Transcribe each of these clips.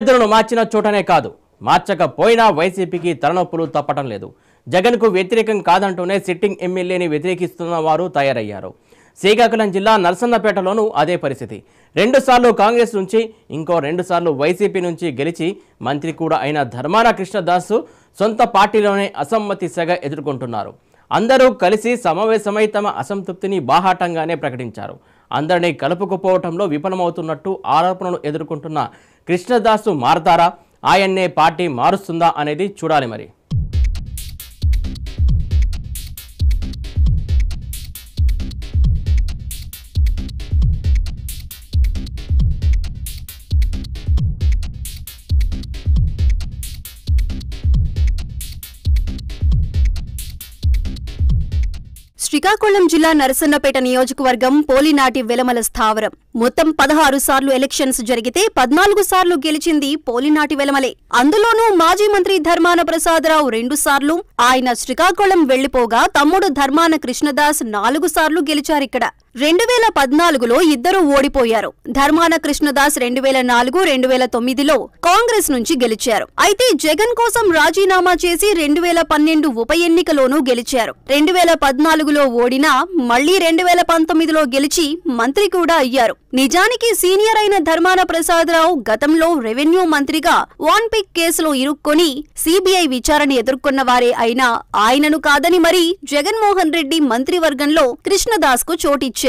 అభ్యర్థులను మార్చిన చోటనే కాదు మార్చకపోయినా వైసీపీకి తలనొప్పులు తప్పటం లేదు జగన్కు వ్యతిరేకం కాదంటూనే సిట్టింగ్ ఎమ్మెల్యేని వ్యతిరేకిస్తున్న వారు తయారయ్యారు శ్రీకాకుళం జిల్లా నరసన్నపేటలోనూ అదే పరిస్థితి రెండుసార్లు కాంగ్రెస్ నుంచి ఇంకో రెండుసార్లు వైసీపీ నుంచి గెలిచి మంత్రి కూడా అయిన ధర్మాన కృష్ణదాసు సొంత పార్టీలోనే అసమ్మతి సెగ ఎదుర్కొంటున్నారు అందరూ కలిసి సమావేశమై తమ అసంతృప్తిని బాహాటంగానే ప్రకటించారు అందరినీ కలుపుకుపోవటంలో విఫలమవుతున్నట్టు ఆరోపణలు ఎదుర్కొంటున్న కృష్ణదాసు మారతారా ఆయన్నే పార్టీ మారుస్తుందా అనేది చూడాలి మరి శ్రీకాకుళం జిల్లా నరసన్నపేట నియోజకవర్గం పోలినాటి వెలమల స్థావరం మొత్తం పదహారు సార్లు ఎలక్షన్స్ జరిగితే పద్నాలుగు సార్లు గెలిచింది పోలినాటి వెలమలే అందులోనూ మాజీ మంత్రి ధర్మాన ప్రసాదరావు రెండు సార్లు ఆయన శ్రీకాకుళం వెళ్లిపోగా తమ్ముడు ధర్మాన కృష్ణదాస్ నాలుగు సార్లు గెలిచారిక్కడ రెండు వేల పద్నాలుగులో ఇద్దరూ ఓడిపోయారు ధర్మాన కృష్ణదాస్ రెండు వేల నాలుగు రెండు వేల తొమ్మిదిలో కాంగ్రెస్ నుంచి గెలిచారు అయితే జగన్ కోసం రాజీనామా చేసి రెండు వేల పన్నెండు ఉప ఎన్నికలోనూ గెలిచారు రెండు వేల పద్నాలుగులో ఓడినా మళ్లీ రెండు వేల పంతొమ్మిదిలో గెలిచి మంత్రి కూడా అయ్యారు నిజానికి సీనియర్ అయిన ధర్మాన ప్రసాదరావు గతంలో రెవెన్యూ మంత్రిగా వాన్ పిక్ కేసులో ఇరుక్కొని సిబిఐ విచారణ ఎదుర్కొన్న వారే అయినా ఆయనను కాదని మరీ జగన్మోహన్ రెడ్డి మంత్రివర్గంలో కృష్ణదాస్ కు చోటిచ్చారు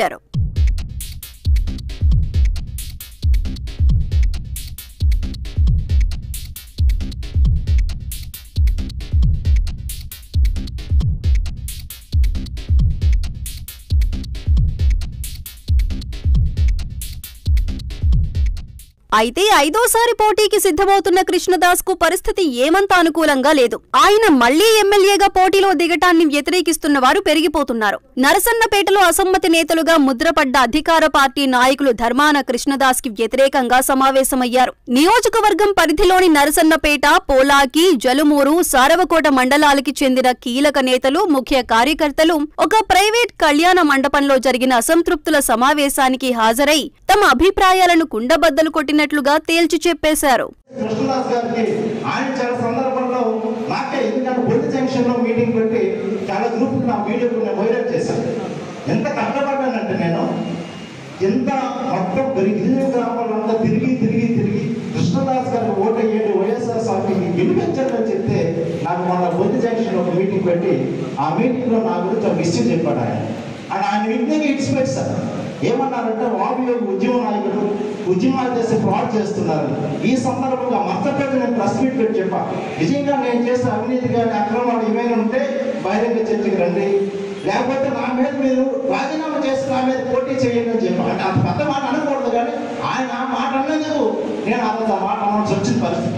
అయితే ఐదోసారి పోటీకి సిద్ధమవుతున్న కృష్ణదాస్ కు పరిస్థితి ఏమంత అనుకూలంగా లేదు ఆయన మళ్లీ ఎమ్మెల్యేగా పోటీలో దిగటాన్ని వ్యతిరేకిస్తున్న వారు పెరిగిపోతున్నారు నరసన్నపేటలో అసమ్మతి నేతలుగా ముద్రపడ్డ అధికార పార్టీ నాయకులు ధర్మాన కృష్ణదాస్ కి వ్యతిరేకంగా సమావేశమయ్యారు నియోజకవర్గం పరిధిలోని నరసన్నపేట పోలాకి జలుమూరు సారవకోట మండలాలకి చెందిన కీలక నేతలు ముఖ్య కార్యకర్తలు ఒక ప్రైవేట్ కళ్యాణ మండపంలో జరిగిన అసంతృప్తుల సమావేశానికి హాజరై తమ అభిప్రాయాలను కుండబద్దలు కొట్టినట్లుగా తేల్చి చెప్పేశారు కృష్ణదాస్ గారికి ఆయన చాలా సందర్భంలో నాకే ఎందుకంటే బొల్లి జంక్షన్లో మీటింగ్ పెట్టి చాలా గ్రూప్ నా వీడియోకు నేను వైరల్ చేశాను ఎంత కష్టపడ్డానంటే నేను ఎంత మొత్తం గిరిజన గ్రామాలంతా తిరిగి తిరిగి తిరిగి కృష్ణదాస్ గారికి ఓటు వేయండి వైఎస్ఆర్ పార్టీకి గెలిపించండి అని చెప్తే నాకు మొన్న బొల్లి జంక్షన్ ఒక మీటింగ్ పెట్టి ఆ మీటింగ్లో నా గురించి ఒక విషయం చెప్పాడు ఆయన ఆయన ఆయన విజ్ఞానికి ఇడిచిపెట్టి సార్ ఏమన్నారంటే వాబియో ఉద్యమ నాయకుడు ఉద్యమాలు చేసి ఫ్రాడ్ చేస్తున్నారు ఈ సందర్భంగా మర్చపేట నేను ప్రెస్ మీట్ పెట్టి చెప్పా నిజంగా నేను చేసే అవినీతి కానీ అక్రమాలు ఏమైనా ఉంటే బహిరంగ చర్చకి రండి లేకపోతే నా మీద మీరు రాజీనామా చేసి నా మీద పోటీ చేయండి అని చెప్పా అంటే అంత పెద్ద మాట అనకూడదు కానీ ఆయన ఆ మాట అన్నందుకు నేను అంత మాట అనాల్సి వచ్చిన పరిస్థితి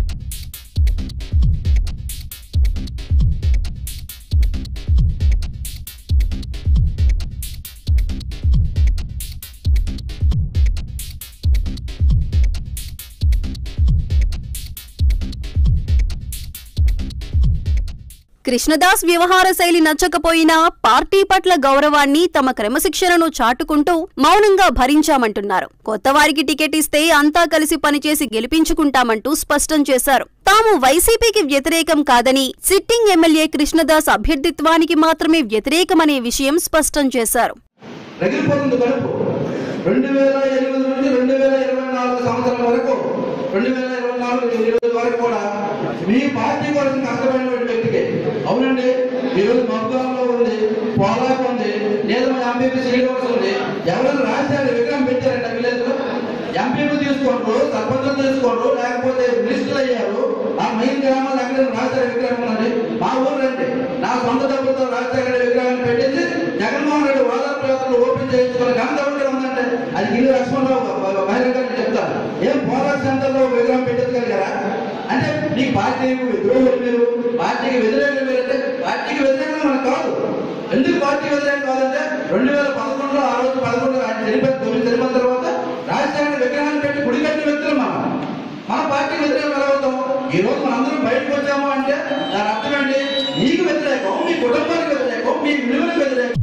కృష్ణదాస్ వ్యవహార శైలి నచ్చకపోయినా పార్టీ పట్ల గౌరవాన్ని తమ క్రమశిక్షణను చాటుకుంటూ మౌనంగా భరించామంటున్నారు కొత్త వారికి టికెట్ ఇస్తే అంతా కలిసి పనిచేసి గెలిపించుకుంటామంటూ స్పష్టం చేశారు తాము వైసీపీకి వ్యతిరేకం కాదని సిట్టింగ్ ఎమ్మెల్యే కృష్ణదాస్ అభ్యర్థిత్వానికి మాత్రమే వ్యతిరేకమనే విషయం స్పష్టం చేశారు రగిలిపోతుంది కడుపు రెండు వేల ఎనిమిది నుండి రెండు వేల ఇరవై నాలుగు సంవత్సరం వరకు రెండు వేల ఇరవై నాలుగు ఇరవై వరకు కూడా మీ పార్టీ కోసం కష్టమైనటువంటి వ్యక్తికి అవునండి ఈరోజు మగ్గాల్లో ఉంది పోలాకు ఉంది లేదా మన ఎంపీపీ శ్రీనివాస్ ఉంది ఎవరైనా రాజధాని విగ్రహం పెట్టారంట విలేజ్ లో ఎంపీపీ తీసుకోండ్రు సర్పంచులు తీసుకోండ్రు లేకపోతే మినిస్టర్లు అయ్యారు ఆ మెయిన్ గ్రామాల్లో ఎక్కడ రాజధాని విగ్రహం ఉన్నది మా ఊరు రండి నా సొంత డబ్బులతో రాజధాని విగ్రహాన్ని పెట్టించి జగన్మోహన్ రెడ్డి ఓదార్పు యాత్రలు ఓపెన్ చేయించుకుని ఘనత ఎవరికి ఉందంటే అది గిల్లి లక్ష్మణరావు మహిళ గారిని చెప్తారు ఏం పోరాట సెంటర్లో విగ్రహం పెట్టగలిగారా అంటే మీ పార్టీ విద్రోహులు మీరు పార్టీకి వ్యతిరేకం మీరంటే పార్టీకి వ్యతిరేకం మనకు కాదు ఎందుకు పార్టీ వ్యతిరేకం కాదంటే రెండు వేల పదకొండులో ఆ రోజు పదకొండు ఆయన చనిపోయిన తొమ్మిది చనిపోయిన తర్వాత రాజధాని విగ్రహాన్ని పెట్టి గుడి కట్టిన వ్యక్తులు మనం మన పార్టీ వ్యతిరేకం ఎలా అవుతాం ఈ రోజు మనందరం బయటకు వచ్చాము అంటే దాని అర్థం ఏంటి మీకు వ్యతిరేకం మీ కుటుంబానికి వ్యతిరేకం మీ విలువలకు వ్యతిరేకం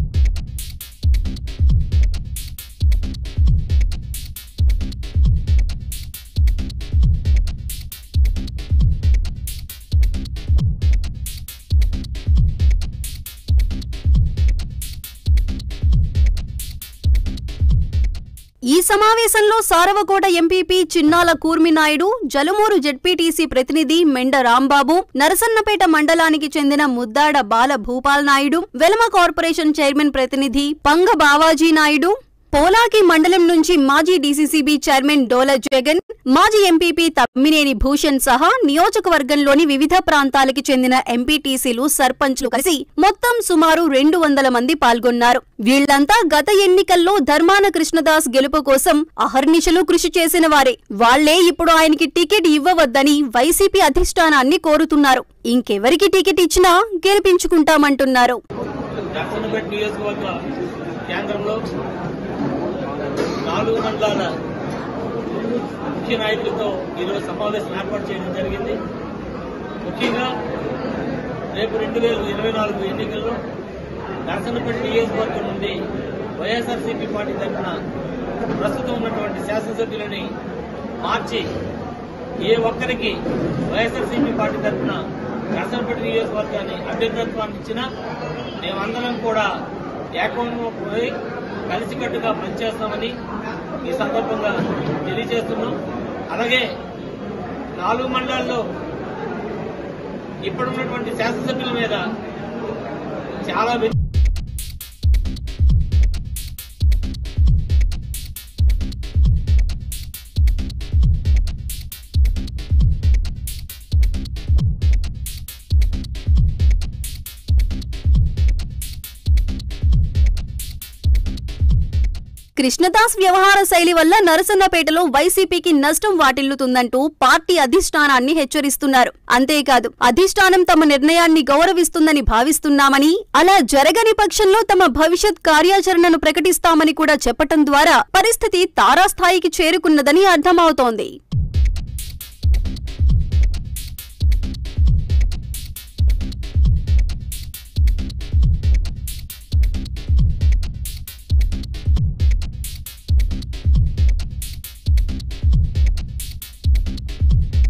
ఈ సమావేశంలో సారవకోట ఎంపీపీ చిన్నాల కూర్మినాయుడు జలుమూరు జెడ్పీటీసీ ప్రతినిధి మెండ రాంబాబు నరసన్నపేట మండలానికి చెందిన ముద్దాడ బాల భూపాల్ నాయుడు వెలమ కార్పొరేషన్ చైర్మన్ ప్రతినిధి పంగ బావాజీ నాయుడు పోలాకి మండలం నుంచి మాజీ డీసీసీబీ చైర్మన్ డోల జగన్ మాజీ ఎంపీపీ తమ్మినేని భూషణ్ సహా నియోజకవర్గంలోని వివిధ ప్రాంతాలకి చెందిన ఎంపీటీసీలు సర్పంచ్లు కలిసి మొత్తం సుమారు రెండు వందల మంది పాల్గొన్నారు వీళ్లంతా గత ఎన్నికల్లో ధర్మాన కృష్ణదాస్ గెలుపు కోసం అహర్నిశలు కృషి చేసిన వారే వాళ్లే ఇప్పుడు ఆయనకి టికెట్ ఇవ్వవద్దని వైసీపీ అధిష్టానాన్ని కోరుతున్నారు ఇంకెవరికి టికెట్ ఇచ్చినా గెలిపించుకుంటామంటున్నారు దర్శనపేట నియోజకవర్గ కేంద్రంలో నాలుగు మండలాల ముఖ్య నాయకులతో ఈరోజు సమావేశం ఏర్పాటు చేయడం జరిగింది ముఖ్యంగా రేపు రెండు వేల ఇరవై నాలుగు ఎన్నికల్లో దర్శనపేట నియోజకవర్గం నుండి వైఎస్ఆర్సీపీ పార్టీ తరఫున ప్రస్తుతం ఉన్నటువంటి శాసనసభ్యులని మార్చి ఏ ఒక్కరికి వైఎస్ఆర్సీపీ పార్టీ తరఫున నర్సంపేట నియోజకవర్గాన్ని అభ్యర్థత్వాన్ని ఇచ్చినా మేమందరం కూడా ఏకోన్ముఖమై కలిసికట్టుగా పనిచేస్తామని ఈ సందర్భంగా తెలియజేస్తున్నాం అలాగే నాలుగు మండలాల్లో ఇప్పుడున్నటువంటి శాసనసభ్యుల మీద చాలా వ్య- కృష్ణదాస్ వ్యవహార శైలి వల్ల నరసన్నపేటలో వైసీపీకి నష్టం వాటిల్లుతుందంటూ పార్టీ అధిష్టానాన్ని హెచ్చరిస్తున్నారు అంతేకాదు అధిష్టానం తమ నిర్ణయాన్ని గౌరవిస్తుందని భావిస్తున్నామని అలా జరగని పక్షంలో తమ భవిష్యత్ కార్యాచరణను ప్రకటిస్తామని కూడా చెప్పటం ద్వారా పరిస్థితి తారాస్థాయికి చేరుకున్నదని అర్థమవుతోంది